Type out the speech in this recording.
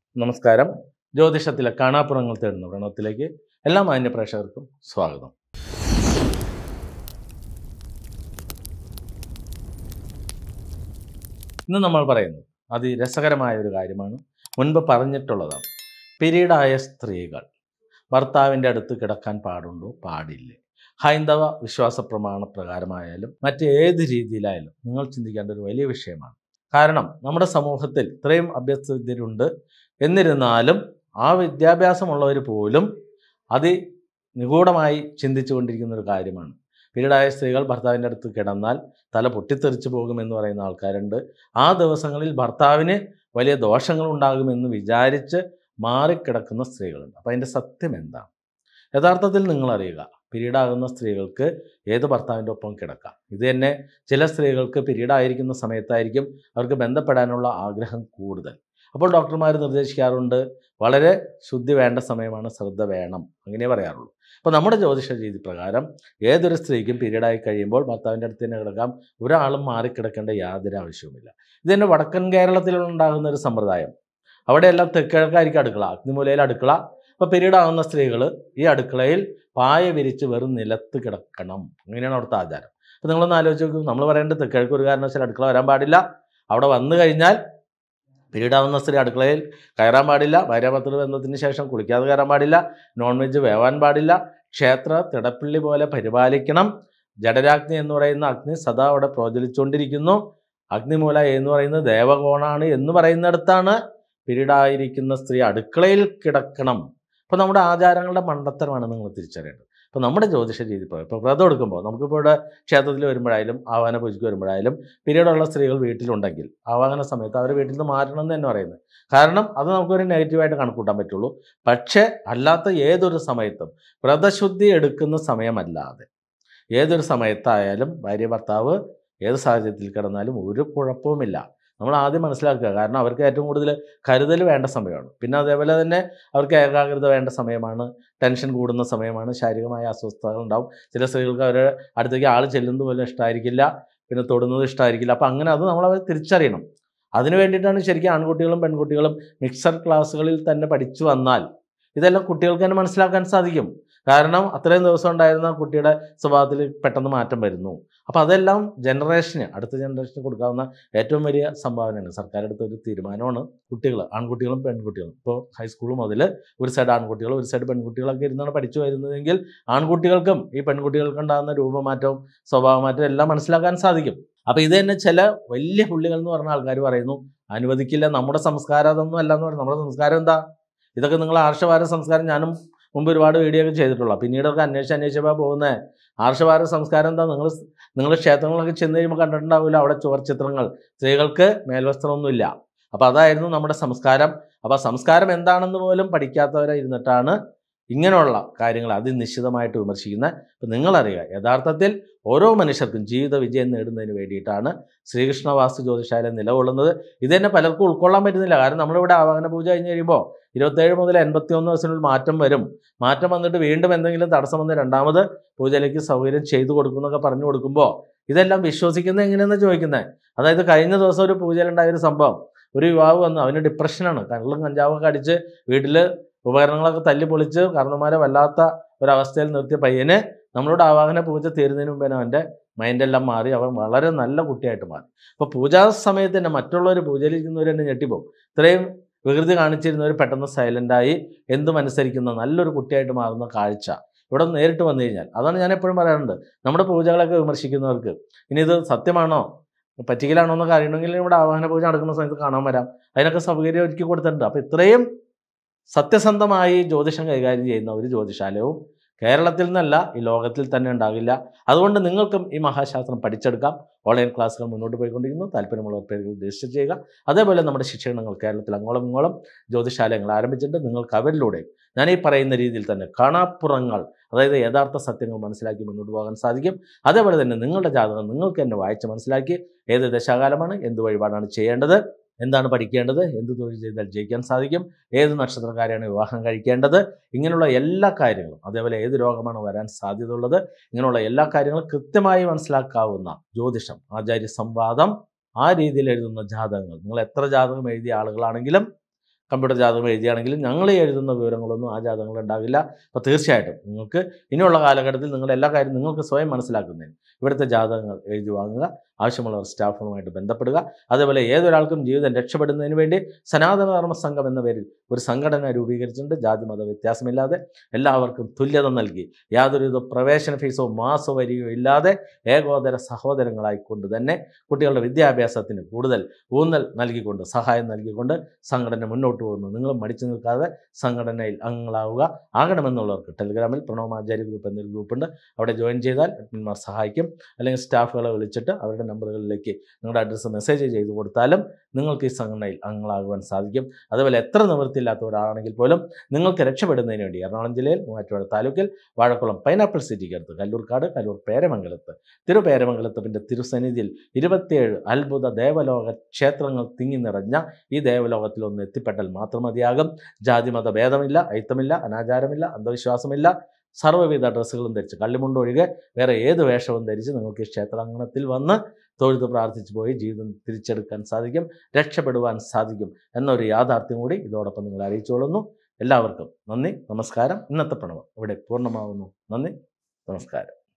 നമസ്കാരം ജ്യോതിഷത്തിലെ കാണാപ്പുറങ്ങൾ തേടുന്ന പ്രണവത്തിലേക്ക് എല്ലാ മാന്യ പ്രേക്ഷകർക്കും സ്വാഗതം ഇന്ന് നമ്മൾ പറയുന്നത് അതിരസകരമായ ഒരു കാര്യമാണ് മുൻപ് പറഞ്ഞിട്ടുള്ളതാണ് പിരീഡായ സ്ത്രീകൾ ഭർത്താവിൻ്റെ അടുത്ത് കിടക്കാൻ പാടുണ്ടോ പാടില്ലേ ഹൈന്ദവ വിശ്വാസ പ്രമാണ പ്രകാരമായാലും മറ്റേത് രീതിയിലായാലും നിങ്ങൾ ചിന്തിക്കേണ്ട ഒരു വലിയ വിഷയമാണ് കാരണം നമ്മുടെ സമൂഹത്തിൽ ഇത്രയും അഭ്യസ്തരുണ്ട് എന്നിരുന്നാലും ആ വിദ്യാഭ്യാസമുള്ളവർ പോലും അതി നിഗൂഢമായി ചിന്തിച്ചു കൊണ്ടിരിക്കുന്ന ഒരു കാര്യമാണ് പീരീഡായ സ്ത്രീകൾ ഭർത്താവിൻ്റെ അടുത്ത് കിടന്നാൽ തല പൊട്ടിത്തെറിച്ചു പോകുമെന്ന് പറയുന്ന ആൾക്കാരുണ്ട് ആ ദിവസങ്ങളിൽ ഭർത്താവിന് വലിയ ദോഷങ്ങൾ ഉണ്ടാകുമെന്ന് വിചാരിച്ച് മാറിക്കിടക്കുന്ന സ്ത്രീകളുണ്ട് അപ്പോൾ അതിൻ്റെ സത്യം എന്താണ് യഥാർത്ഥത്തിൽ നിങ്ങൾ അറിയുക പീരീഡാകുന്ന സ്ത്രീകൾക്ക് ഏത് ഭർത്താവിൻ്റെ ഒപ്പം കിടക്കാം ഇത് തന്നെ ചില സ്ത്രീകൾക്ക് പീരീഡ് ആയിരിക്കുന്ന സമയത്തായിരിക്കും അവർക്ക് ബന്ധപ്പെടാനുള്ള ആഗ്രഹം കൂടുതൽ അപ്പോൾ ഡോക്ടർമാർ നിർദ്ദേശിക്കാറുണ്ട് വളരെ ശുദ്ധി വേണ്ട സമയമാണ് ശ്രദ്ധ വേണം അങ്ങനെ പറയാറുള്ളൂ അപ്പോൾ നമ്മുടെ ജ്യോതിഷ രീതി പ്രകാരം ഏതൊരു സ്ത്രീക്കും പീരീഡായി കഴിയുമ്പോൾ ഭർത്താവിൻ്റെ അടുത്ത് തന്നെ കിടക്കാം ഒരാളും മാറിക്കിടക്കേണ്ട യാതൊരു ആവശ്യവുമില്ല ഇത് തന്നെ വടക്കൻ കേരളത്തിലുണ്ടാകുന്ന ഒരു സമ്പ്രദായം അവിടെയെല്ലാം തെക്കിഴക്കായിരിക്കും അടുക്കള അഗ്നിമൂലയിൽ അടുക്കള അപ്പോൾ പീരീഡ് ആകുന്ന സ്ത്രീകൾ ഈ അടുക്കളയിൽ പായ വിരിച്ച് വെറും നിലത്ത് കിടക്കണം അങ്ങനെയാണ് അവിടുത്തെ ആചാരം അപ്പോൾ നിങ്ങളൊന്ന് ആലോചിച്ച് നോക്കൂ നമ്മൾ പറയേണ്ടത് തെക്കിഴക്ക് ഒരു കാരണവശാലും അടുക്കള വരാൻ പാടില്ല അവിടെ വന്നു കഴിഞ്ഞാൽ പീരീഡാവുന്ന സ്ത്രീ അടുക്കളയിൽ കയറാൻ പാടില്ല ഭാര്യാഭർത്തൃ ബന്ധത്തിന് ശേഷം കുളിക്കാതെ കയറാൻ പാടില്ല നോൺ വെജ് വേവാൻ പാടില്ല ക്ഷേത്ര തിടപ്പള്ളി പോലെ പരിപാലിക്കണം ജഡരാഗ്നി എന്ന് പറയുന്ന അഗ്നി സദാ അവിടെ പ്രോജ്വലിച്ചുകൊണ്ടിരിക്കുന്നു അഗ്നിമൂല എന്ന് പറയുന്നത് ദേവകോണാണ് എന്ന് പറയുന്നിടത്താണ് പീരീഡായിരിക്കുന്ന സ്ത്രീ അടുക്കളയിൽ കിടക്കണം അപ്പോൾ നമ്മുടെ ആചാരങ്ങളുടെ മണ്ടത്തരമാണ് നിങ്ങൾ തിരിച്ചറിയേണ്ടത് അപ്പോൾ നമ്മുടെ ജ്യോതിഷ രീതി ഇപ്പോൾ ഇപ്പോൾ വ്രതം എടുക്കുമ്പോൾ നമുക്കിപ്പോൾ ഇവിടെ ക്ഷേത്രത്തിൽ വരുമ്പോഴായാലും ആവാഹന പൂജയ്ക്ക് വരുമ്പോഴായാലും പീരീഡുള്ള സ്ത്രീകൾ വീട്ടിലുണ്ടെങ്കിൽ ആവാഹന സമയത്ത് അവരെ വീട്ടിൽ നിന്ന് മാറ്റണം എന്ന് തന്നെ പറയുന്നത് കാരണം അത് നമുക്കൊരു നെഗറ്റീവായിട്ട് കണക്കൂട്ടാൻ പറ്റുള്ളൂ പക്ഷേ അല്ലാത്ത ഏതൊരു സമയത്തും വ്രതശുദ്ധി എടുക്കുന്ന സമയമല്ലാതെ ഏതൊരു സമയത്തായാലും ഭാര്യ ഭർത്താവ് ഏത് സാഹചര്യത്തിൽ കിടന്നാലും ഒരു കുഴപ്പവുമില്ല നമ്മൾ ആദ്യം മനസ്സിലാക്കുക കാരണം അവർക്ക് ഏറ്റവും കൂടുതൽ കരുതൽ വേണ്ട സമയമാണ് പിന്നെ അതേപോലെ തന്നെ അവർക്ക് ഏകാഗ്രത വേണ്ട സമയമാണ് ടെൻഷൻ കൂടുന്ന സമയമാണ് ശാരീരികമായ അസ്വസ്ഥതകൾ ഉണ്ടാവും ചില സ്ത്രീകൾക്ക് അവരുടെ അടുത്തേക്ക് ആൾ ചെല്ലുന്നത് പോലെ ഇഷ്ടമായിരിക്കില്ല പിന്നെ തൊടുന്നത് ഇഷ്ടമായിരിക്കില്ല അപ്പം അങ്ങനെ അത് നമ്മൾ അവർ തിരിച്ചറിയണം അതിന് വേണ്ടിയിട്ടാണ് ശരിക്കും ആൺകുട്ടികളും പെൺകുട്ടികളും മിക്സർ ക്ലാസ്സുകളിൽ തന്നെ പഠിച്ചു വന്നാൽ ഇതെല്ലാം കുട്ടികൾക്ക് തന്നെ മനസ്സിലാക്കാൻ സാധിക്കും കാരണം അത്രയും ദിവസം ഉണ്ടായിരുന്ന കുട്ടിയുടെ സ്വഭാവത്തിൽ പെട്ടെന്ന് മാറ്റം വരുന്നു അപ്പോൾ അതെല്ലാം ജനറേഷന് അടുത്ത ജനറേഷന് കൊടുക്കാവുന്ന ഏറ്റവും വലിയ സംഭാവനയാണ് സർക്കാർ എടുത്ത ഒരു തീരുമാനമാണ് കുട്ടികൾ ആൺകുട്ടികളും പെൺകുട്ടികളും ഇപ്പോൾ ഹൈസ്കൂൾ മുതൽ ഒരു സൈഡ് ആൺകുട്ടികൾ ഒരു സൈഡ് പെൺകുട്ടികളൊക്കെ ഇരുന്നാണ് പഠിച്ചു വരുന്നതെങ്കിൽ ആൺകുട്ടികൾക്കും ഈ പെൺകുട്ടികൾക്ക് ഉണ്ടാകുന്ന രൂപമാറ്റവും സ്വഭാവമാറ്റവും എല്ലാം മനസ്സിലാക്കാൻ സാധിക്കും അപ്പോൾ ഇത് തന്നെ ചില വലിയ പുള്ളികൾ എന്ന് പറഞ്ഞ ആൾക്കാർ പറയുന്നു അനുവദിക്കില്ല നമ്മുടെ സംസ്കാരം അതൊന്നും അല്ല എന്ന് പറഞ്ഞു നമ്മുടെ സംസ്കാരം എന്താ ഇതൊക്കെ നിങ്ങൾ ആർഷഭാരത സംസ്കാരം ഞാനും മുമ്പ് ഒരുപാട് വീഡിയോ ഒക്കെ ചെയ്തിട്ടുള്ള പിന്നീടൊക്കെ അന്വേഷിച്ച് അന്വേഷിച്ചപ്പോൾ പോകുന്നത് ആർഷഭാരത സംസ്കാരം എന്താ നിങ്ങൾ നിങ്ങൾ ക്ഷേത്രങ്ങളൊക്കെ ചെന്ന് കഴിയുമ്പോൾ കണ്ടിട്ടുണ്ടാവില്ല അവിടെ ചുവർ ചിത്രങ്ങൾ സ്ത്രീകൾക്ക് മേൽവസ്ത്രമൊന്നുമില്ല അപ്പോൾ അതായിരുന്നു നമ്മുടെ സംസ്കാരം അപ്പോൾ ആ സംസ്കാരം എന്താണെന്ന് പോലും പഠിക്കാത്തവരെ ഇരുന്നിട്ടാണ് ഇങ്ങനെയുള്ള കാര്യങ്ങൾ അതിനിശ്ചിതമായിട്ട് വിമർശിക്കുന്നത് അപ്പം നിങ്ങളറിയുക യഥാർത്ഥത്തിൽ ഓരോ മനുഷ്യർക്കും ജീവിത വിജയം നേടുന്നതിന് വേണ്ടിയിട്ടാണ് ശ്രീകൃഷ്ണ വാസ്തു ജ്യോതിശാലയം നിലകൊള്ളുന്നത് ഇത് തന്നെ പലർക്കും ഉൾക്കൊള്ളാൻ പറ്റുന്നില്ല കാരണം നമ്മളിവിടെ ആവാഹന പൂജ കഴിഞ്ഞ് കഴിയുമ്പോൾ ഇരുപത്തേഴ് മുതൽ എൺപത്തി ഒന്ന് ദിവസത്തിനുള്ളിൽ മാറ്റം വരും മാറ്റം വന്നിട്ട് വീണ്ടും എന്തെങ്കിലും തടസ്സം വന്ന് രണ്ടാമത് പൂജയിലേക്ക് സൗകര്യം ചെയ്തു കൊടുക്കുന്നൊക്കെ പറഞ്ഞു കൊടുക്കുമ്പോൾ ഇതെല്ലാം വിശ്വസിക്കുന്നത് എങ്ങനെയെന്ന് ചോദിക്കുന്നത് അതായത് കഴിഞ്ഞ ദിവസം ഒരു പൂജയിലുണ്ടായ ഒരു സംഭവം ഒരു യുവാവ് വന്നു അവന് ഡിപ്രഷനാണ് കള്ളും കഞ്ചാവൊക്കെ അടിച്ച് വീട്ടിൽ ഉപകരണങ്ങളൊക്കെ തല്ലി പൊളിച്ച് കാരണന്മാരെ വല്ലാത്ത ഒരവസ്ഥയിൽ നിർത്തിയ പയ്യന് നമ്മളോട് ആവാഹന പൂജ തീരുന്നതിന് മുമ്പേ അവൻ്റെ മൈൻഡെല്ലാം മാറി അവൻ വളരെ നല്ല കുട്ടിയായിട്ട് മാറി അപ്പോൾ പൂജാ സമയത്ത് തന്നെ മറ്റുള്ളവർ പൂജയിലിരിക്കുന്നവർ തന്നെ ഞെട്ടിപ്പോവും ഇത്രയും വികൃതി കാണിച്ചിരുന്നവർ പെട്ടെന്ന് സൈലൻ്റായി എന്തും അനുസരിക്കുന്ന നല്ലൊരു കുട്ടിയായിട്ട് മാറുന്ന കാഴ്ച ഇവിടെ നേരിട്ട് വന്നു കഴിഞ്ഞാൽ അതാണ് ഞാൻ എപ്പോഴും പറയാറുണ്ട് നമ്മുടെ പൂജകളൊക്കെ വിമർശിക്കുന്നവർക്ക് ഇനി ഇത് സത്യമാണോ പറ്റിക്കലാണോ എന്നൊക്കെ അറിയണമെങ്കിൽ ഇവിടെ ആവാഹന പൂജ നടക്കുന്ന സമയത്ത് കാണാൻ വരാം അതിനൊക്കെ സൗകര്യം ഒരുക്കി കൊടുത്തിട്ടുണ്ട് അപ്പോൾ ഇത്രയും സത്യസന്ധമായി ജ്യോതിഷം കൈകാര്യം ചെയ്യുന്ന ഒരു ജ്യോതിഷാലയവും കേരളത്തിൽ നിന്നല്ല ഈ ലോകത്തിൽ തന്നെ ഉണ്ടാകില്ല അതുകൊണ്ട് നിങ്ങൾക്കും ഈ മഹാശാസ്ത്രം പഠിച്ചെടുക്കാം ഓൺലൈൻ ക്ലാസ്സുകൾ മുന്നോട്ട് പോയിക്കൊണ്ടിരിക്കുന്നു താല്പര്യമുള്ളവർ പേരുകൾ രജിസ്റ്റർ ചെയ്യുക അതേപോലെ നമ്മുടെ ശിക്ഷണങ്ങൾ കേരളത്തിൽ അങ്ങോളം ഇങ്ങോളം ജ്യോതിശാലയങ്ങൾ ആരംഭിച്ചിട്ടുണ്ട് നിങ്ങൾക്ക് അവരിലൂടെ ഞാൻ ഈ പറയുന്ന രീതിയിൽ തന്നെ കാണാപ്പുറങ്ങൾ അതായത് യഥാർത്ഥ സത്യങ്ങൾ മനസ്സിലാക്കി മുന്നോട്ട് പോകാൻ സാധിക്കും അതേപോലെ തന്നെ നിങ്ങളുടെ ജാതകം നിങ്ങൾക്ക് തന്നെ വായിച്ച് മനസ്സിലാക്കി ഏത് ദശാകാലമാണ് എന്ത് വഴിപാടാണ് ചെയ്യേണ്ടത് എന്താണ് പഠിക്കേണ്ടത് എന്ത് തൊഴിൽ ചെയ്താൽ ജയിക്കാൻ സാധിക്കും ഏത് നക്ഷത്രക്കാരെയാണ് വിവാഹം കഴിക്കേണ്ടത് ഇങ്ങനെയുള്ള എല്ലാ കാര്യങ്ങളും അതേപോലെ ഏത് രോഗമാണ് വരാൻ സാധ്യതയുള്ളത് ഇങ്ങനെയുള്ള എല്ലാ കാര്യങ്ങളും കൃത്യമായി മനസ്സിലാക്കാവുന്ന ജ്യോതിഷം ആചാര്യ സംവാദം ആ രീതിയിൽ എഴുതുന്ന ജാതകങ്ങൾ നിങ്ങൾ എത്ര ജാതകം എഴുതിയ ആളുകളാണെങ്കിലും കമ്പ്യൂട്ടർ ജാതകം എഴുതിയാണെങ്കിലും ഞങ്ങൾ എഴുതുന്ന വിവരങ്ങളൊന്നും ആ ജാതകങ്ങൾ ഉണ്ടാകില്ല അപ്പോൾ തീർച്ചയായിട്ടും നിങ്ങൾക്ക് ഇനിയുള്ള കാലഘട്ടത്തിൽ നിങ്ങളുടെ എല്ലാ കാര്യം നിങ്ങൾക്ക് സ്വയം മനസ്സിലാക്കുന്നതിന് ഇവിടുത്തെ ജാതകങ്ങൾ എഴുതി വാങ്ങുക ആവശ്യമുള്ളവർ സ്റ്റാഫുകളുമായിട്ട് ബന്ധപ്പെടുക അതേപോലെ ഏതൊരാൾക്കും ജീവിതം രക്ഷപ്പെടുന്നതിന് വേണ്ടി സനാതന ധർമ്മ സംഘം എന്ന പേരിൽ ഒരു സംഘടന രൂപീകരിച്ചിട്ടുണ്ട് ജാതി മത വ്യത്യാസമില്ലാതെ എല്ലാവർക്കും തുല്യത നൽകി യാതൊരുവിധ പ്രവേശന ഫീസോ മാസോ വരികയോ ഇല്ലാതെ ഏകോദര സഹോദരങ്ങളായിക്കൊണ്ട് തന്നെ കുട്ടികളുടെ വിദ്യാഭ്യാസത്തിന് കൂടുതൽ ഊന്നൽ നൽകിക്കൊണ്ട് സഹായം നൽകിക്കൊണ്ട് സംഘടന മുന്നോട്ട് പോകുന്നു നിങ്ങൾ മടിച്ചു നിൽക്കാതെ സംഘടനയിൽ അംഗങ്ങളാവുക ആകണമെന്നുള്ളവർക്ക് ടെലിഗ്രാമിൽ പ്രണവമാചാര്യ ഗ്രൂപ്പ് എന്നൊരു ഗ്രൂപ്പുണ്ട് അവിടെ ജോയിൻ ചെയ്താൽ അഡ്മിന്മാർ സഹായിക്കും അല്ലെങ്കിൽ സ്റ്റാഫുകളെ വിളിച്ചിട്ട് അവരുടെ നമ്പറുകളിലേക്ക് നിങ്ങളുടെ അഡ്രസ്സ് മെസ്സേജ് ചെയ്ത് കൊടുത്താലും നിങ്ങൾക്ക് ഈ സംഘടനയിൽ അംഗങ്ങളാകുവാൻ സാധിക്കും അതുപോലെ എത്ര നിവൃത്തിയില്ലാത്തവരാണെങ്കിൽ പോലും നിങ്ങൾക്ക് രക്ഷപ്പെടുന്നതിന് വേണ്ടി എറണാകുളം ജില്ലയിൽ മൂവാറ്റുപുഴ താലൂക്കിൽ വാഴക്കുളം പൈനാപ്പിൾ സിറ്റിക്ക് അടുത്ത് കല്ലൂർക്കാട് കല്ലൂർ പേരമംഗലത്ത് തിരുപേരമംഗലത്തപ്പിൻ്റെ തിരുസന്നിധിയിൽ ഇരുപത്തിയേഴ് അത്ഭുത ദേവലോക ക്ഷേത്രങ്ങൾ തിങ്ങി നിറഞ്ഞ ഈ ദേവലോകത്തിൽ ഒന്ന് എത്തിപ്പെട്ടാൽ മാത്രം മതിയാകും ജാതിമത ഭേദമില്ല അയിത്തമില്ല അനാചാരമില്ല അന്ധവിശ്വാസമില്ല സർവ്വവിധ ഡ്രസ്സുകളും ധരിച്ച് കള്ളിമുണ്ടൊഴികെ വേറെ ഏത് വേഷവും ധരിച്ച് നിങ്ങൾക്ക് ഈ ക്ഷേത്രാങ്കണത്തിൽ വന്ന് തൊഴുത് പ്രാർത്ഥിച്ചു പോയി ജീവിതം തിരിച്ചെടുക്കാൻ സാധിക്കും രക്ഷപ്പെടുവാൻ സാധിക്കും എന്നൊരു യാഥാർത്ഥ്യം കൂടി ഇതോടൊപ്പം നിങ്ങൾ അറിയിച്ചുകൊള്ളുന്നു എല്ലാവർക്കും നന്ദി നമസ്കാരം ഇന്നത്തെ പ്രണവം ഇവിടെ പൂർണ്ണമാവുന്നു നന്ദി നമസ്കാരം